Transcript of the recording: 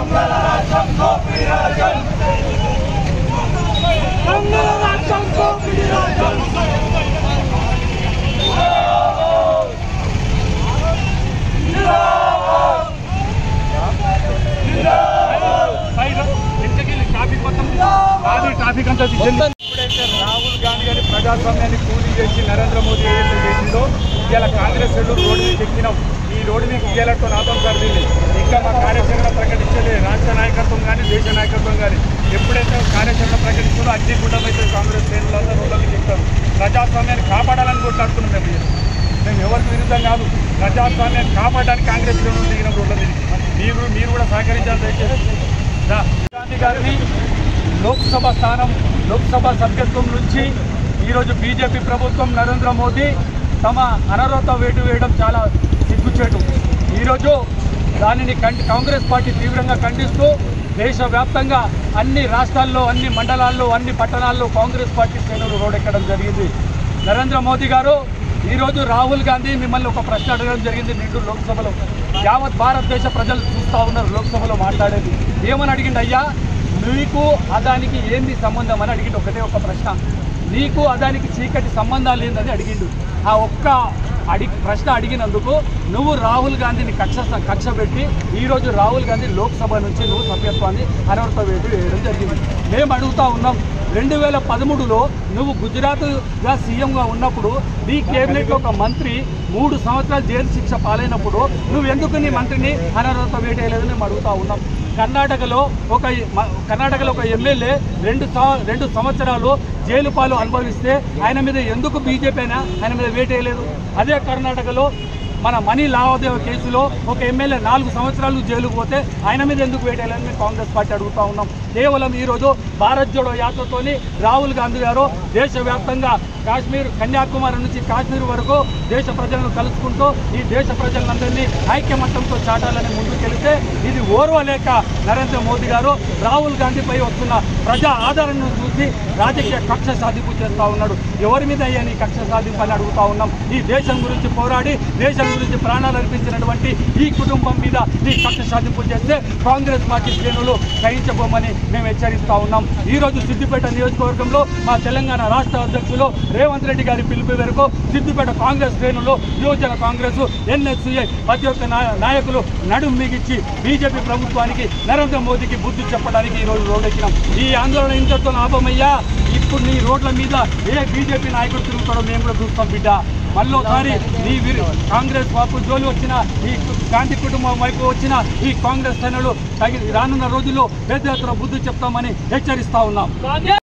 దొంగల రాజ్యం దోపిడీ రాజ్యం దొంగల రాజ్యం దోపిడీ రాజ్యం ట్రాఫిక్ అంతా ఎప్పుడైతే రాహుల్ గాంధీ గారి ప్రజాస్వామ్యాన్ని కూలీ చేసి నరేంద్ర మోదీ ఏదైతే చేసిందో ఇవాళ కాంగ్రెస్ వాళ్ళు రోడ్డు మీద ఎక్కినాం ఈ రోడ్డు మీద ఇయ్యాలతో నాతో సరిదింది ఇంకా మా కార్యాచరణ ప్రకటించలే రాష్ట్ర నాయకత్వం కానీ దేశ నాయకత్వం కానీ ఎప్పుడైతే కార్యాచరణ ప్రకటిస్తుందో అగ్నిగుండమైతే కాంగ్రెస్ శ్రేణులంతా రోడ్ల మీద ఎక్కుతారు ప్రజాస్వామ్యాన్ని కాపాడాలని కొట్లాడుతున్నాం మేము ఇవాళ. మేము ఎవరికి విరుద్ధం కాదు ప్రజాస్వామ్యాన్ని కాపాడడానికి కాంగ్రెస్ శ్రేణులు దిగిన రోడ్ల మీద మీరు మీరు కూడా సహకరించాలి దయచేసి రా. గాంధీ గారిని లోక్సభ స్థానం లోక్సభ సభ్యత్వం నుంచి ఈరోజు బీజేపీ ప్రభుత్వం నరేంద్ర మోదీ తమ అనర్హత వేటు వేయడం చాలా సిగ్గుచేటు ఈరోజు దానిని కం- కాంగ్రెస్ పార్టీ తీవ్రంగా ఖండిస్తూ దేశవ్యాప్తంగా అన్ని రాష్ట్రాల్లో అన్ని మండలాల్లో అన్ని పట్టణాల్లో కాంగ్రెస్ పార్టీ శ్రేణులు రోడెక్కడం జరిగింది నరేంద్ర మోదీ గారు ఈరోజు రాహుల్ గాంధీ మిమ్మల్ని ఒక ప్రశ్న అడగడం జరిగింది నిండు లోక్సభలో యావత్ భారతదేశ ప్రజలు చూస్తూ ఉన్నారు లోక్సభలో మాట్లాడేది ఏమని అడిగిండు అయ్యా నీకు అదానికి ఏంది సంబంధం అని అడిగిండు ఒకటే ఒక ప్రశ్న నీకు అదానికి చీకటి సంబంధాలు ఏందని అడిగిండు ఆ ఒక్క అడిగి ప్రశ్న అడిగినందుకు నువ్వు రాహుల్ గాంధీని కక్ష కక్ష పెట్టి ఈరోజు రాహుల్ గాంధీ లోక్సభ నుంచి నువ్వు సభ్యత్వాన్ని అనర్హత వేటు వేయడం జరిగింది మేము అడుగుతా ఉన్నాం రెండు వేల పదమూడులో నువ్వు గుజరాత్గా సీఎంగా ఉన్నప్పుడు నీ కేబినెట్లో ఒక మంత్రి మూడు సంవత్సరాలు జైలు శిక్ష పాలైనప్పుడు నువ్వు ఎందుకు నీ మంత్రిని అనర్హత వేటేయలేదని మేము అడుగుతా ఉన్నాం కర్ణాటకలో ఒక మ- కర్ణాటకలో ఒక ఎమ్మెల్యే రెండు సం- రెండు సంవత్సరాలు జైలు పాలు అనుభవిస్తే ఆయన మీద ఎందుకు బీజేపీ అయినా ఆయన మీద వేటేయలేదు అదే కర్ణాటకలో మన మనీ లావాదేవీ కేసులో ఒక ఎమ్మెల్యే నాలుగు సంవత్సరాలు జైలుకు పోతే ఆయన మీద ఎందుకు వేటేయాలని మేము కాంగ్రెస్ పార్టీ అడుగుతా ఉన్నాం కేవలం ఈరోజు భారత్ జోడో యాత్రతోని రాహుల్ గాంధీ గారు దేశవ్యాప్తంగా కాశ్మీర్ కన్యాకుమారి నుంచి కాశ్మీర్ వరకు దేశ ప్రజలను కలుసుకుంటూ ఈ దేశ ప్రజలందరినీ ఐక్యమత్యంతో చాటాలని ముందుకెళ్తే ఇది ఓర్వలేక నరేంద్ర మోదీ గారు రాహుల్ గాంధీపై వస్తున్న ప్రజా ఆదరణను చూసి రాజకీయ కక్ష సాధింపు చేస్తా ఉన్నాడు ఎవరి మీద అయ్యా నీ కక్ష సాధింపు అని అడుగుతా ఉన్నాం ఈ దేశం గురించి పోరాడి దేశం గురించి ప్రాణాలు అర్పించినటువంటి ఈ కుటుంబం మీద నీ కక్ష సాధింపు చేస్తే కాంగ్రెస్ పార్టీ శ్రేణులు గ్రహించబోమని మేము హెచ్చరిస్తా ఉన్నాం ఈ రోజు సిద్దిపేట నియోజకవర్గంలో మా తెలంగాణ రాష్ట్ర అధ్యక్షులు రేవంత్ రెడ్డి గారి పిలుపు మేరకు సిద్దిపేట కాంగ్రెస్ శ్రేణులు యువజన కాంగ్రెస్ ఎన్ఎస్సీఐ ప్రతి ఒక్క నాయ- నాయకులు నడుం మిగిచ్చి బీజేపీ ప్రభుత్వానికి నరేంద్ర మోదీకి బుద్ధి చెప్పడానికి ఈ రోజు రోడ్డెక్కినాం ఈ ఆందోళన ఇంతతో లాభమయ్యా ఇప్పుడు నీ రోడ్ల మీద ఏ బీజేపీ నాయకుడు తిరుగుతాడో మేము కూడా చూస్తాం బిడ్డ మళ్ళోసారి నీ వీరు కాంగ్రెస్ వైపు జోలి వచ్చిన ఈ గాంధీ కుటుంబం వైపు వచ్చిన ఈ కాంగ్రెస్ శ్రేణులు తగి రానున్న రోజుల్లో పెద్ద ఎత్తున బుద్ధి చెప్తామని హెచ్చరిస్తా ఉన్నాం